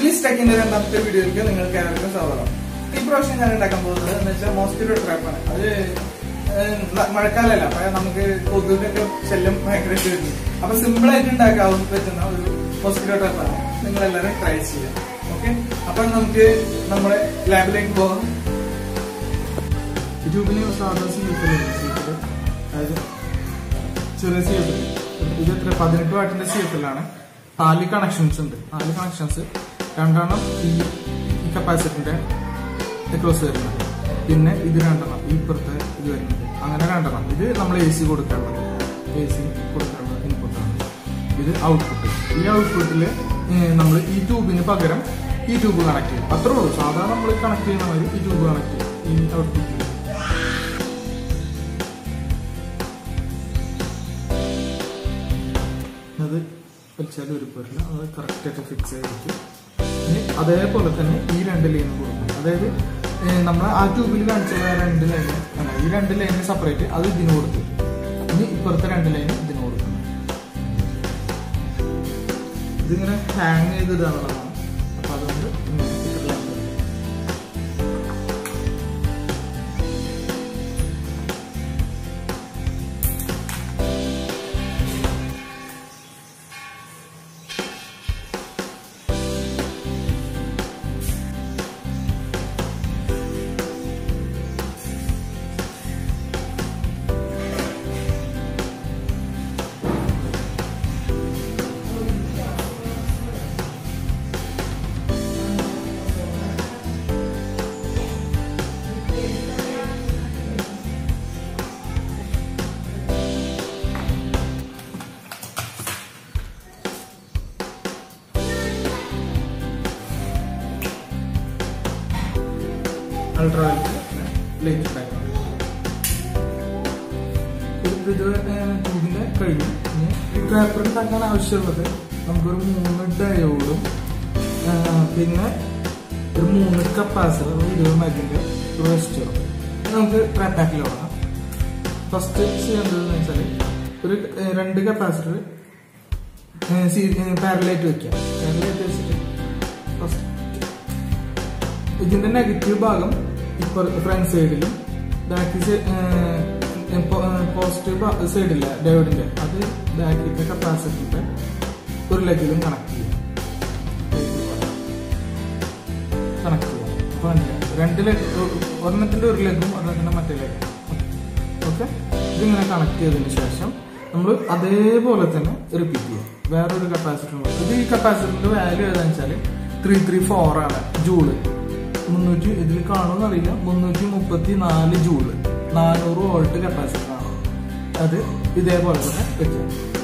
Is ടെക്കിന്റെ രണ്ടാമത്തെ വീഡിയോയിലേക്ക് നിങ്ങൾക്ക് എല്ലാവർക്കും സ്വാഗതം ഈ പ്രാവശ്യം ഞാൻ ഉണ്ടാക്കാൻ പോകുന്നത് എന്ന് വെച്ചാൽ മോസ്കിറ്റോ ട്രാപ്പാണ് അത് ഏഹ്, ന- മഴക്കാലമല്ല അപ്പൊ നമുക്ക് കൊതുകിന്റെ ശല്യം ഭയങ്കരമായിട്ട് വരുന്നു അപ്പൊ സിമ്പിൾ ആയിട്ട് ഉണ്ടാക്കാൻ പറ്റുന്ന ഒരു മോസ്കിറ്റോ ട്രാപ്പാണ് നിങ്ങൾ എല്ലാവരും ട്രൈ ചെയ്യാം ഓക്കെ അപ്പൊ നമുക്ക് നമ്മുടെ ലാബിലേക്ക് പോകാം ട്യൂബിന് സാധാ സി എഫ് അതായത് ചെറിയ സി എഫ് ഇത് എത്ര പതിനെട്ട് വാട്ടിന്റെ സി എഫ് എല്ലാണ് നാല് കണക്ഷൻസ് ഉണ്ട് നാല് കണക്ഷൻസ് രണ്ടെണ്ണം ഈ ഈ കപ്പാസിറ്ററിന്റെ ക്രോസ് വരുന്നത് പിന്നെ ഇത് രണ്ടെണ്ണം ഈ ഇപ്പുറത്തെ ഇത് വരുന്നത് അങ്ങനെ രണ്ടെണ്ണം ഇത് നമ്മൾ എ സി കൊടുക്കാനുള്ളത് എ സി കൊടുക്കാനുള്ള ഇൻപുട്ടാണ് ഇത് ഔട്ട്പുട്ട് ഈ ഔട്ട്പുട്ടിൽ നമ്മൾ ഈ ട്യൂബിന് പകരം ഈ ട്യൂബ് കണക്ട് ചെയ്യും അത്രേ ഉള്ളൂ സാധാരണ നമ്മൾ കണക്ട് ചെയ്യുന്ന മാതിരി ഈ ട്യൂബ് കണക്ട് ചെയ്യും ഈ ഔട്ട്പുട്ടിൽ അത് വലിച്ചാൽ ഒരു പോരില്ല അത് കറക്റ്റ് ആയിട്ട് ഫിക്സ് ചെയ്തിട്ട് ഇനി അതേപോലെ തന്നെ ഈ രണ്ട് ലൈനും കൊടുക്കും അതായത് നമ്മൾ ആ ട്യൂബിൽ കാണിച്ചുള്ള ആ രണ്ട് ലൈൻ അല്ല ഈ രണ്ട് ലൈന് സെപ്പറേറ്റ് അത് ഇതിന് കൊടുത്തു ഇനി ഇപ്പുറത്തെ രണ്ട് ലൈന് ഇതിന് കൊടുക്കണം ഇതിങ്ങനെ ഹാങ് ചെയ്തിടാനുള്ളതാണ് അപ്പൊ അതുകൊണ്ട് ഇങ്ങനെ ഇത്ര line കൊടുക്കും. അൾട്രാ ലൈറ്റ് ഉണ്ടാക്കണം ഇത് ട്യൂബിന്റെ കഴിഞ്ഞു ഇനി ഈ പേപ്പർ ഉണ്ടാക്കാൻ ആവശ്യമുള്ളത് നമുക്കൊരു മൂന്ന് ഡയോഡും ആ, പിന്നെ ഒരു മൂന്ന് കപ്പാസിറ്റർ ഇരുപത് മെഗിന്റെ ഒരു റെസ്റ്ററും നമുക്ക് ട്രാപ്പാക്കിൽ തുടങ്ങാം ഫസ്റ്റ് ചെയ്യേണ്ടതെന്ന് വെച്ചാൽ ഒരു ഏ, രണ്ട് കപ്പാസിറ്റർ പാരലായിട്ട് വെക്കാം പാരലായിട്ട് വെച്ചിട്ട് ഫസ്റ്റ് ഇതിന്റെ നെഗറ്റീവ് ഭാഗം ഇപ്പോൾ ഫ്രണ്ട് സൈഡിലും ബാക്ക് പോസിറ്റീവ് സൈഡില്ല ഡയോഡിന്റെ അത് ബാക്കിലത്തെ കപ്പാസിറ്ററിന്റെ ഒരു ലെഗിലും കണക്ട് ചെയ്യാം കണക്ട് ചെയ്യാം അപ്പൊ കണ്ടില്ലേ? രണ്ട് ലെഗ് ഒരെണ്ണത്തിന്റെ ഒരു ലെഗും ഒരെണ്ണത്തിന്റെ മറ്റേ ലെഗും ഓക്കെ ഇതിങ്ങനെ കണക്ട് ചെയ്തതിന് ശേഷം നമ്മൾ അതേപോലെ തന്നെ റിപ്പീറ്റ് ചെയ്യാം വേറൊരു കപ്പാസിറ്റർ ഇത് ഈ കപ്പാസിറ്ററിന്റെ വാല്യൂ ഏതാണെന്ന് വെച്ചാൽ ത്രീ ത്രീ ഫോർ ആണ് ജൂള് മുന്നൂറ്റി ഇതിൽ കാണുമെന്ന് അറിയില്ല മുന്നൂറ്റി മുപ്പത്തി നാല് ജൂള് നാനൂറ് വോൾട്ട് കപ്പാസിറ്റർ ആണ് അത് ഇതേപോലെ തന്നെ വെക്കാം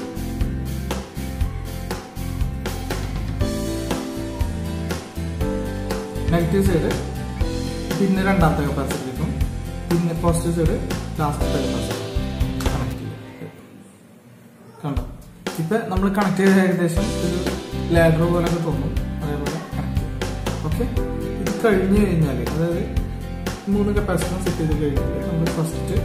നെഗറ്റീവ് സൈഡ് പിന്നെ രണ്ടാമത്തെ കപ്പാസിറ്ററിക്കും പിന്നെ പോസിറ്റീവ് സൈഡ് ലാസ്റ്റത്തെ കപ്പാസിറ്റർ കണക്ട് ചെയ്യും കണ്ടോ ഇപ്പൊ നമ്മൾ കണക്ട് ചെയ്ത ഏകദേശം ഒരു ലാഡർ പോലൊക്കെ തോന്നും അതേപോലെ കണക്ട് ചെയ്യും ഓക്കെ ഇത് കഴിഞ്ഞു കഴിഞ്ഞാൽ അതായത് മൂന്ന് കപ്പാസിറ്റർ സെറ്റ് ചെയ്ത് കഴിഞ്ഞാൽ നമ്മൾ ഫസ്റ്റ്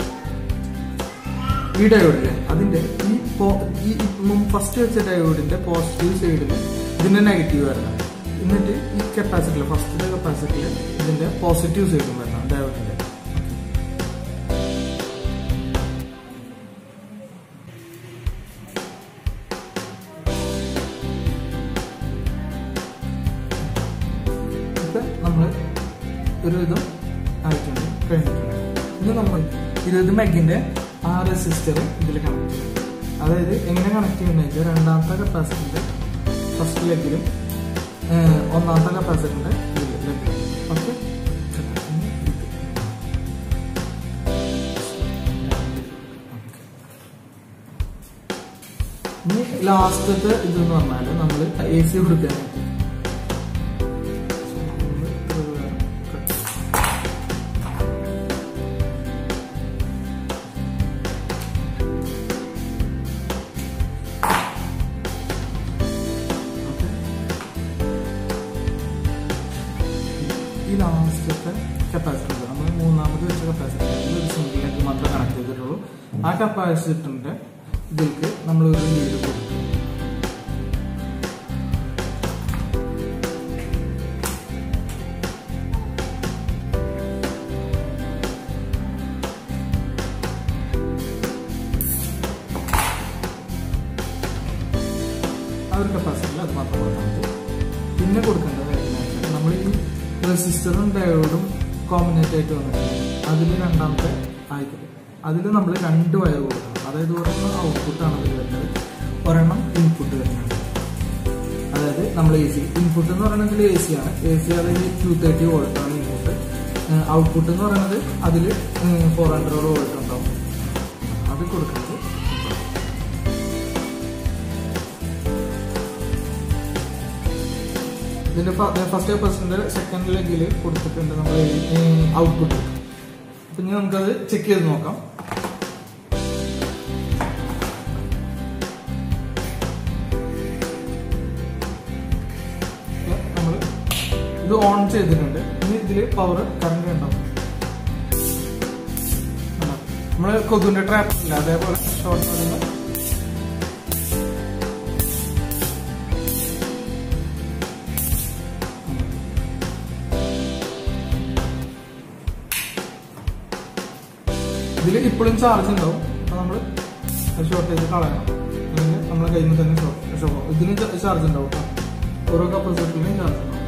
ഈ ഡയോഡിലെ അതിന്റെ ഈ പോ- ഈ ഫസ്റ്റ് വെച്ച ഡയോഡിന്റെ പോസിറ്റീവ് സൈഡിൽ ഇതിന്റെ നെഗറ്റീവ് വരണം എന്നിട്ട് ഈ കപ്പാസിറ്ററിൽ ഫസ്റ്റത്തെ കപ്പാസിറ്ററിൽ ഇതിന്റെ പോസിറ്റീവ് സൈഡും വരണം ഡയോഡിന്റെ ഇപ്പൊ നമ്മൾ ഒരു വിധം ആയിട്ടുണ്ട് കഴിഞ്ഞിട്ടുണ്ട് ഇനി നമ്മൾ ഇരുപത് മെഗിന്റെ ആ റെസിസ്റ്റർ ഇതിൽ കണക്ട് ചെയ്യും അതായത് എങ്ങനെ കണക്ട് ചെയ്യുന്നത് വെച്ചാൽ രണ്ടാമത്തെ കപ്പാസിറ്ററിന്റെ ഫസ്റ്റ് ലെഗിലും ഒന്നാമത്തെ കപ്പാസിറ്ററിന്റെ ലെഗിലും ഓക്കെ ഇനി ലാസ്റ്റത്തെ ഇതെന്ന് പറഞ്ഞാൽ നമ്മൾ എ സി കൊടുക്കാനായിട്ട് ഈ ലാസ്റ്റത്തെ കപ്പാസിറ്റർ നമ്മൾ മൂന്നാമത് വെച്ച കപ്പാസിറ്റർ ഒരു സിംഗിളിലേക്ക് മാത്രമേ കണക്ട് ചെയ്തിട്ടുള്ളൂ ആ കപ്പാസിറ്ററിന്റെ ഇതിലേക്ക് നമ്മൾ ഒരു ലീഡ് കൊടുക്കും കപ്പാസിറ്ററിൽ അത് മാത്രം കൊടുത്താൽ മതി പിന്നെ കൊടുക്കേണ്ടത് എങ്ങനെയാണെന്ന് നമ്മൾ ഈ റെസിസ്റ്ററും ഡയോഡും കോമ്പിനേറ്റ് ആയിട്ട് വന്നിട്ടുണ്ട് അതിൽ രണ്ടാമത്തെ ആയിക്കോട്ടെ അതിൽ നമ്മൾ രണ്ട് വയർ കൊടുക്കണം അതായത് ഒരെണ്ണം ഔട്ട്പുട്ടാണ് അതിൽ വരുന്നത് ഒരെണ്ണം ഇൻപുട്ട് വരുന്നുണ്ട് അതായത് നമ്മൾ എ സി ഇൻപുട്ട് എന്ന് പറയുന്നത് എ സി ആണ് എ സി അതായത് ടു തേർട്ടി വോൾട്ട് ആണ് ഇൻപുട്ട് ഔട്ട്പുട്ട് എന്ന് പറയുന്നത് അതിൽ ഫോർ ഹൺഡ്രഡ് വോൾട്ട് ഉണ്ടാവും അത് കൊടുക്കുന്നത് ഇതിന്റെ ഫസ്റ്റ് പെർസെന്റ് സെക്കൻഡ് ലെഗിൽ കൊടുത്തിട്ടുണ്ട് നമ്മൾ ഔട്ട്പുട്ട് അപ്പൊ ഇനി നമുക്കത് ചെക്ക് ചെയ്ത് നോക്കാം നമ്മൾ ഇത് ഓൺ ചെയ്തിട്ടുണ്ട് ഇനി ഇതില് പവർ കറണ്ട് ഉണ്ടാവും നമ്മള് കൊതുവിന്റെ ട്രാപ്പ് ഇല്ല അതേപോലെ ഷോർട്ട് വരുന്ന ഇതിൽ ഇപ്പോഴും ചാർജ് ഉണ്ടാവും അപ്പൊ നമ്മള് ഷോർട്ട് ചെയ്ത് കളയണം അല്ലെങ്കിൽ നമ്മളെ കയ്യിൽ നിന്ന് തന്നെ ഷോർട്ട് ഇതിന് ചാർജ് ഉണ്ടാവും കേട്ടോ ഓരോ കപ്പാസിറ്ററിനും ചാർജ് ഉണ്ടാവും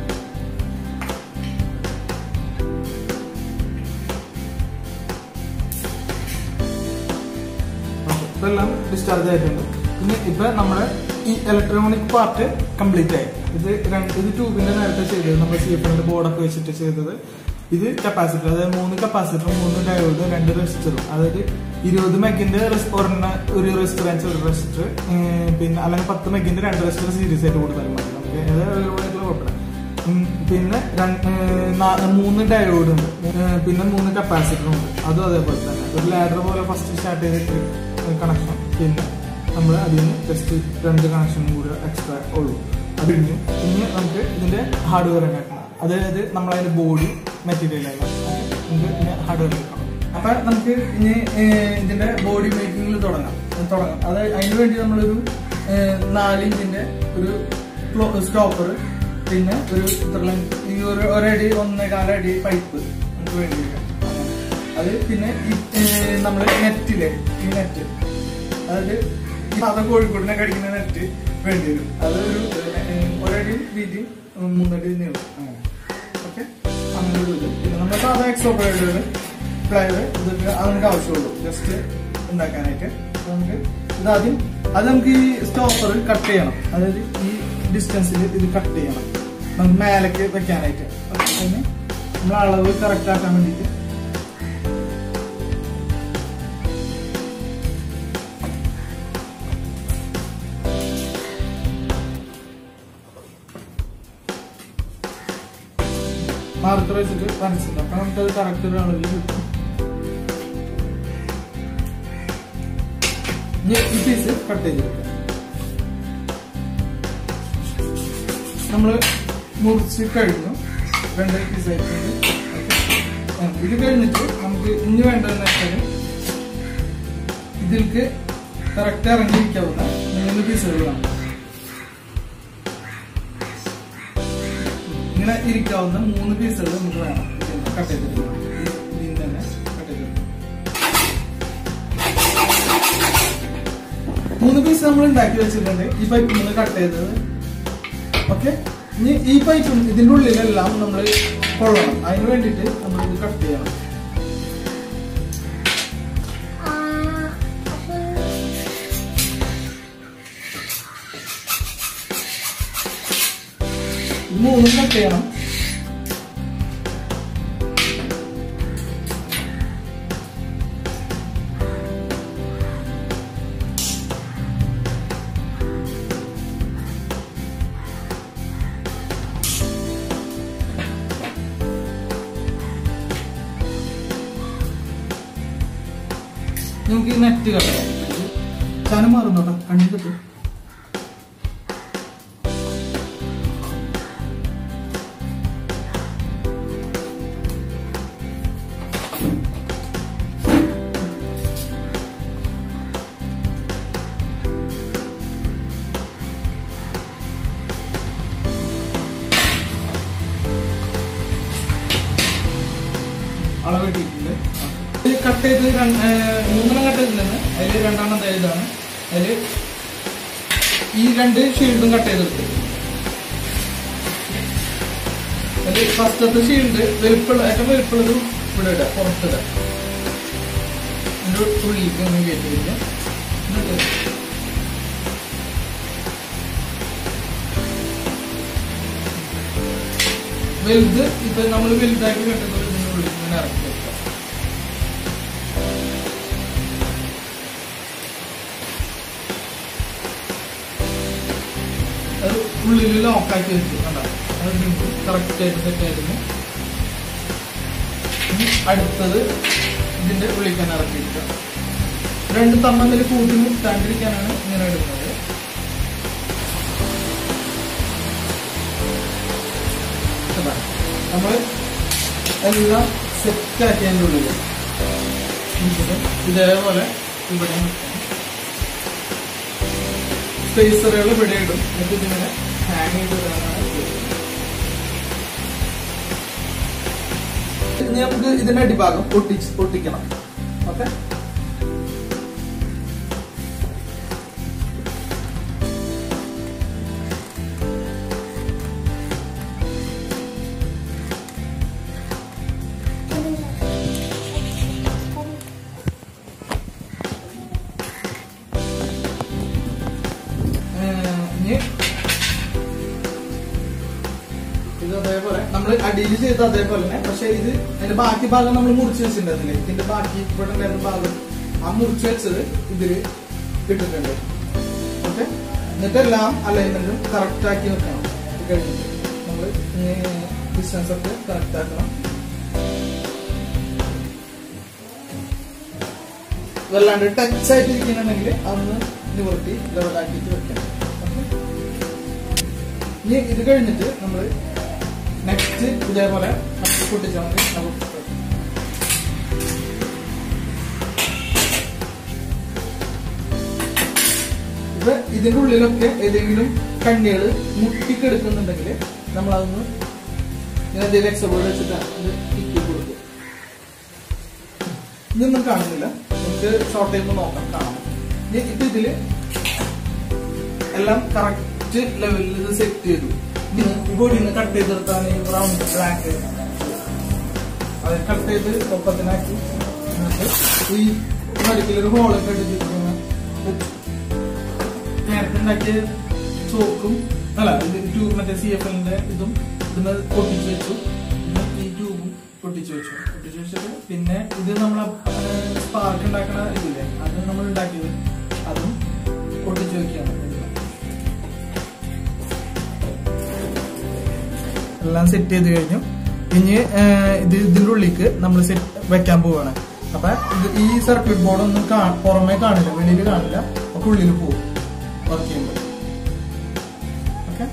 ഓക്കെ ഇതെല്ലാം ഡിസ്ചാർജ് ആയിട്ടുണ്ട് പിന്നെ ഇപ്പൊ നമ്മുടെ ഈ ഇലക്ട്രോണിക് പാർട്ട് കംപ്ലീറ്റ് ആയി ഇത് രണ്ട് ഇത് ട്യൂബിന്റെ നേരത്തെ ചെയ്തത് നമ്മൾ സി എഫ് എന്റെ ബോർഡൊക്കെ വെച്ചിട്ട് ചെയ്തത് ഇത് കപ്പാസിറ്റർ അതായത് മൂന്ന് കപ്പാസിറ്ററും മൂന്ന് ഡയോഡ് രണ്ട് റെസിസ്റ്ററും അതായത് ഇരുപത് മെഗിന്റെ ഒരെണ്ണ ഒരു റെസിസ്റ്റർ ഒരു റെസിസ്റ്റർ പിന്നെ അല്ലെങ്കിൽ പത്ത് മെഗിന്റെ രണ്ട് റെസിസ്റ്റർ സീരീസ് ആയിട്ട് കൊടുത്താലും മതി നമുക്ക് ഏതായാലും കുഴപ്പമില്ല ഉം, പിന്നെ രണ്ട്, ഏർ, നാ- മൂന്ന് ഡയോഡ് ഉണ്ട് ഏർ, പിന്നെ മൂന്ന് കപ്പാസിറ്ററും ഉണ്ട് അതും അതേപോലെ തന്നെ ഒരു ലാഡർ പോലെ ഫസ്റ്റ് സ്റ്റാർട്ട് ചെയ്തിട്ട് കണക്ഷൻ പിന്നെ നമ്മൾ അതിൽ നിന്ന് ജസ്റ്റ് രണ്ട് കണക്ഷനും കൂടി എക്സ്ട്രാ ഉള്ളൂ അത് കഴിഞ്ഞ് ഇനി നമുക്ക് ഇതിന്റെ ഹാർഡ്വെയർ ഉണ്ടാക്കണം അതായത് നമ്മളതിന്റെ ബോഡി മെറ്റീരിയൽ ആയി നമുക്ക് ഇനി ഹാർഡ്വെയർ എടുക്കണം അപ്പൊ നമുക്ക് ഇനി ഏർ, ഇതിന്റെ ബോഡി മേക്കിംഗിൽ തുടങ്ങാം തുടങ്ങാം അത് അതിന് വേണ്ടി നമ്മളൊരു ഏർ, നാല് ഇഞ്ചിന്റെ ഒരു സ്റ്റോപ്പർ പിന്നെ ഒരു ഇത്ര length, ഈ ഒരു ഒരടി ഒന്നേകാലടി പൈപ്പ് നമുക്ക് വേണ്ടി വരും. അങ്ങനെ. അത് പിന്നെ ഈ ഏർ, നമ്മള് നെറ്റിലെ ഈ നെറ്റ് അതായത് ഈ സാധാ കോഴിക്കോടിനെ കടിക്കുന്ന നെറ്റ് വേണ്ടി വരും അത് ഒരു ഏർ, ഒരടി വീതിയും ഉം, മൂന്നടി നീളം അങ്ങനെ ഓക്കെ അങ്ങനെ ഒരു ഇത് പിന്നെ നമ്മുടെ സാധാ എക്സോ പ്ലയർ പ്ലയർ ഇതൊക്കെ അത് നമുക്ക് ആവശ്യമുള്ളൂ ജസ്റ്റ് ഉണ്ടാക്കാനായിട്ട് അപ്പൊ നമുക്ക് ഇതാദ്യം അത് നമുക്ക് ഈ സ്റ്റോപ്പർ കട്ട് ചെയ്യണം അതായത് ഈ ഡിസ്റ്റൻസിൽ ഇത് കട്ട് ചെയ്യണം നമുക്ക് മേലേക്ക് വെക്കാനായിട്ട് അപ്പൊ അതിന് നമ്മൾ അളവ് കറക്റ്റ് ആക്കാൻ വേണ്ടിയിട്ട് മാർക്കർ വെച്ചിട്ട് വരച്ചിട്ടുണ്ട് അപ്പൊ നമുക്കത് കറക്റ്റ് ഒരു അളവിൽ കിട്ടും ഇനി ഈ പീസ് കട്ട് ചെയ്തെടുക്കാം നമ്മള് മുറിച്ച് കഴിഞ്ഞു രണ്ട് പീസ് ആയിട്ടുണ്ട് ആ, ഇത് കഴിഞ്ഞിട്ട് നമുക്ക് ഇനി വേണ്ടതെന്ന് വെച്ചാൽ ഇതിൽക്ക് കറക്റ്റ് ഇറങ്ങിയിരിക്കാവുന്ന മൂന്ന് പീസുകളാണ് ഇങ്ങനെ ഇരിക്കാവുന്ന മൂന്ന് പീസുകൾ നമുക്ക് വേണം കട്ട് ചെയ്തെടുക്കണം ഇതിൽ തന്നെ കട്ട് ചെയ്തെടുക്കണം മൂന്ന് പീസ് നമ്മൾ ഉണ്ടാക്കി വെച്ചിട്ടുണ്ട് ഈ പൈപ്പിൽ നിന്ന് കട്ട് ചെയ്തത് ഓക്കെ ഇനി ഈ പൈപ്പും ഇതിന്റെ ഉള്ളിലെല്ലാം നമ്മൾ കൊള്ളണം അതിന് വേണ്ടിയിട്ട് നമ്മൾ ഇത് കട്ട് ചെയ്യണം ഇത് മൂന്നും കട്ട് ചെയ്യണം നമുക്ക് ഈ നെറ്റ് കട്ടാം ചനം മാറുന്നോട്ടോ കണ്ണിൽ കിട്ടും അളവെട്ടിട്ടുണ്ട് ഇത് കട്ട് ചെയ്ത് രണ്ട്- ഏർ മൂന്നെണ്ണം കട്ട് ചെയ്തിട്ടുണ്ട് അതിൽ രണ്ടെണ്ണം ദേ ഇതാണ് അതിൽ ഈ രണ്ട് ഷീൽഡും കട്ട് ചെയ്തെടുത്തു അതിൽ ഫസ്റ്റത്തെ ഷീൽഡ് വലുപ്പുള്ള ഏറ്റവും വലുപ്പുള്ളത് ഇവിടെ ഇടാം പുറത്തിടാം ഇതിന്റെ ഉള്ളിലേക്ക് ഒന്ന് കയറ്റി വയ്ക്കാം എന്നിട്ട് വലുത് ഇപ്പൊ നമ്മൾ വലുതാക്കി കെട്ടുന്നത് ഇതിന്റെ ഉള്ളിൽ ഇങ്ങനെ ഇറക്കി വെക്കാം അത് ഉള്ളിൽ ലോക്കാക്കി വെച്ചു കണ്ടോ അത് കറക്റ്റ് ആയിട്ട് സെറ്റ് ആയിരുന്നു ഇനി അടുത്തത് ഇതിന്റെ ഉള്ളിൽ തന്നെ ഇറക്കി വെക്കുക രണ്ട് തമ്മിൽ കൂട്ടി മുട്ടാണ്ടിരിക്കാനാണ് ഇങ്ങനെ എടുക്കുന്നത് കണ്ടോ? നമ്മള് എല്ലാം സെറ്റ് ആക്കി അതിന്റെ ഉള്ളില് ഇതില് ഇതേപോലെ ഇവിടെ സ്പേസറുകൾ ഇവിടെ ഇടും എന്നിട്ട് ഇതിങ്ങനെ ഹാങ് ചെയ്ത് ഇടാനാണ് ഉദ്ദേശിക്കുന്നത്. ഇനി നമുക്ക് ഇതിന്റെ അടിഭാഗം പൊട്ടിച്ച് പൊട്ടിക്കണം ഓക്കെ ഇനി ഇത് അതേപോലെ നമ്മൾ അടിയിൽ ചെയ്ത അതേപോലെ തന്നെ പക്ഷെ ഇത് അതിന്റെ ബാക്കി ഭാഗം നമ്മൾ മുറിച്ച് വെച്ചിട്ടുണ്ടായിരുന്നില്ലേ ഇതിന്റെ ബാക്കി ഇവിടെ ഉണ്ടായിരുന്ന ഭാഗം ആ മുറിച്ച് വെച്ചത് ഇതില് ഇട്ടിട്ടുണ്ട് ഓക്കെ എന്നിട്ട് എല്ലാം അലൈൻമെന്റും കറക്റ്റ് ആക്കി വെക്കണം ഇത് കഴിഞ്ഞിട്ട് നമ്മൾ ഡിസ്റ്റൻസ് ഒക്കെ കറക്റ്റ് ആക്കണം വല്ലാണ്ട് ടച്ച് ആയിട്ട് ഇരിക്കുന്നുണ്ടെങ്കിൽ അതൊന്ന് നിവർത്തി ലെവലാക്കിയിട്ട് വെക്കണം ഓക്കെ ഇനി ഇത് കഴിഞ്ഞിട്ട് നമ്മൾ നെക്സ്റ്റ് ഇതേപോലെ നമുക്ക് പൊട്ടിച്ചാൽ മതി നമുക്ക് ഇപ്പൊ ഇതിന്റെ ഉള്ളിലൊക്കെ ഏതെങ്കിലും കണ്ണികൾ മുട്ടിക്കെടുക്കുന്നുണ്ടെങ്കിൽ നമ്മൾ അതൊന്ന് ഇങ്ങനെ എന്തെങ്കിലും എക്സബോർഡ് വെച്ചിട്ട് ഇത് ഇക്കി കൊടുക്കും ഇതൊന്നും കാണുന്നില്ല നമുക്ക് ഷോർട്ട് ടൈം നോക്കാം കാണാം ഇനി ഇപ്പൊ ഇതില് എല്ലാം കറക്റ്റ് ലെവലിൽ ഇത് സെറ്റ് ചെയ്തു ബോഡി നിന്ന് കട്ട് ചെയ്തെടുത്താണ് ഈ റൗണ്ട് ബ്ലാക്ക് അത് കട്ട് ചെയ്ത് ഒപ്പത്തിനാക്കി എന്നിട്ട് ഈ നടുക്കിലൊരു ഹോളൊക്കെ എടുത്തിരിക്കുന്ന നേരത്തെ ഉണ്ടാക്കിയ ചോക്കും അല്ല ഇത് ട്യൂബ് മറ്റേ സി എഫ് എല്ലിന്റെ ഇതും ഇതിന് പൊട്ടിച്ചു വെച്ചു പിന്നെ ഈ ട്യൂബും പൊട്ടിച്ചു വെച്ചു പൊട്ടിച്ചു വെച്ചിട്ട് പിന്നെ ഇത് നമ്മളെ സ്പാർക്ക് ഉണ്ടാക്കുന്ന ഇതില്ലേ അത് നമ്മൾ ഉണ്ടാക്കിയത് അതും പൊട്ടിച്ചു വെക്കുകയാണ് എല്ലാം സെറ്റ് ചെയ്ത് കഴിഞ്ഞു ഇനി ഏഹ്, ഇത് ഇതിന്റെ ഉള്ളിലേക്ക് നമ്മൾ സെറ്റ് വെക്കാൻ പോവാണ് അപ്പൊ ഇത് ഈ സർക്യൂട്ട് ബോർഡ് ഒന്നും കാ- പുറമേ കാണില്ല വെളിയിൽ കാണില്ല അപ്പൊ ഉള്ളിൽ പോകും വർക്ക് ചെയ്യുമ്പോൾ ഓക്കെ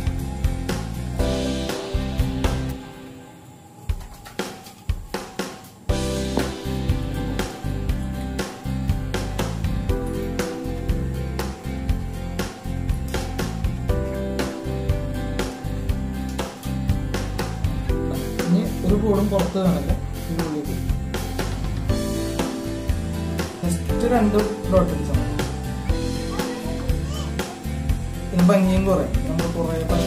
ഇനി ഒരു ബോർഡും പുറത്ത് കാണില്ല ഇതിനുള്ളിൽ ജസ്റ്റ് രണ്ട് ഡോട്ടൻസ് ആണ് പിന്നെ ഭംഗിയും കുറേ നമ്മൾ കുറേ പശ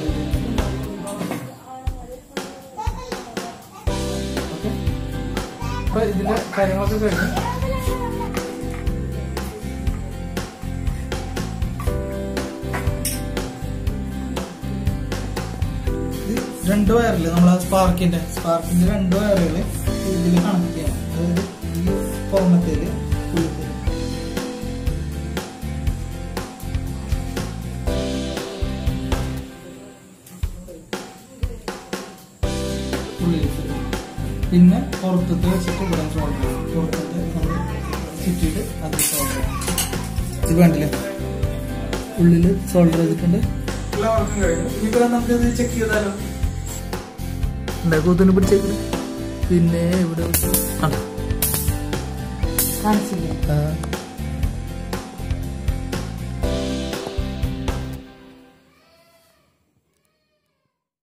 ഓക്കെ അപ്പൊ ഇതിലെ കാര്യങ്ങളൊക്കെ കഴിഞ്ഞു ഇത് രണ്ട് വയറില് നമ്മൾ സ്പാർക്കിന്റെ സ്പാർക്കിന്റെ രണ്ട് വയറുകള് ഇതിൽ കണക്ട് ചെയ്യണം അതായത് ഈ പുറമത്തേല് ഉള്ളിത്തേല് ഉള്ളിൽ പിന്നെ പുറത്തത്തെ വെച്ചിട്ട് ഇവിടെ സോൾഡർ പുറത്തത്തെ നമ്മൾ ചുറ്റിയിട്ട് അത് സോൾഡർ ഇത് വേണ്ടില്ലേ ഉള്ളില് സോൾഡർ ചെയ്തിട്ടുണ്ട് എല്ലാ വർക്കും കഴിഞ്ഞു ഇനിയിപ്പോ നമുക്ക് ഇത് ചെക്ക് ചെയ്താലോ ഉണ്ടാക്കൂത്തിന് പിടിച്ചേക്ക് പിന്നെ ഇവിടെ ആ കാണിച്ചില്ലേ ആ